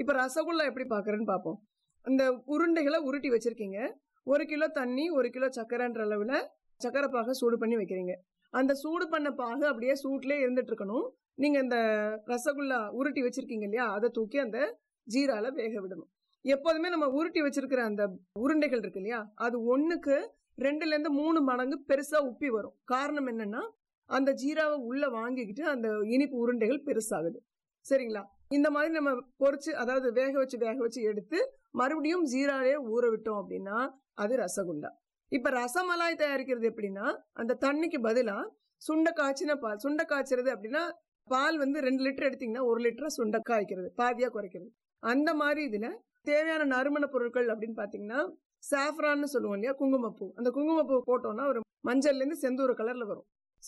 இப்ப ரசகுல்லா எப்படி பாக்குறேன்னு பார்ப்போம் இந்த உருண்டைகளை உருட்டி வச்சிருக்கீங்க ஒரு கிலோ தண்ணி ஒரு கிலோ சக்கரைன்ற அளவுல சக்கரை பாகை சூடு பண்ணி வைக்கிறீங்க அந்த சூடு பண்ண பாகு அப்படியே சூட்லயே இருந்துட்டு இருக்கணும் நீங்க இந்த ரசகுல்லா உருட்டி வச்சிருக்கீங்க இல்லையா அதை தூக்கி அந்த ஜீரால வேக விடணும் எப்போதுமே நம்ம உருட்டி வச்சிருக்கிற அந்த உருண்டைகள் இருக்கு இல்லையா அது ஒண்ணுக்கு ரெண்டுல இருந்து மூணு மடங்கு பெருசா உப்பி வரும் காரணம் என்னன்னா அந்த ஜீராவை உள்ள வாங்கிக்கிட்டு அந்த இனிப்பு உருண்டைகள் பெருசாகுது சரிங்களா இந்த மாதிரி நம்ம பொரிச்சு அதாவது வேக வச்சு வேக வச்சு எடுத்து மறுபடியும் ஜீராலே ஊற விட்டோம் அப்படின்னா அது ரசகுல்லா இப்ப ரசமலாய் தயாரிக்கிறது எப்படின்னா அந்த தண்ணிக்கு பதிலா சுண்ட காய்ச்சின பால் சுண்ட காய்ச்சறது அப்படின்னா பால் வந்து ரெண்டு லிட்டர் எடுத்தீங்கன்னா ஒரு லிட்டர் சுண்ட காய்க்கிறது பாதியா குறைக்கிறது அந்த மாதிரி இதுல தேவையான நறுமண பொருட்கள் அப்படின்னு பாத்தீங்கன்னா சாஃப்ரான்னு சொல்லுவோம் இல்லையா குங்குமப்பூ அந்த குங்குமப்பூ போட்டோம்னா ஒரு மஞ்சள்ல இருந்து செந்தூர கலர்ல வரும்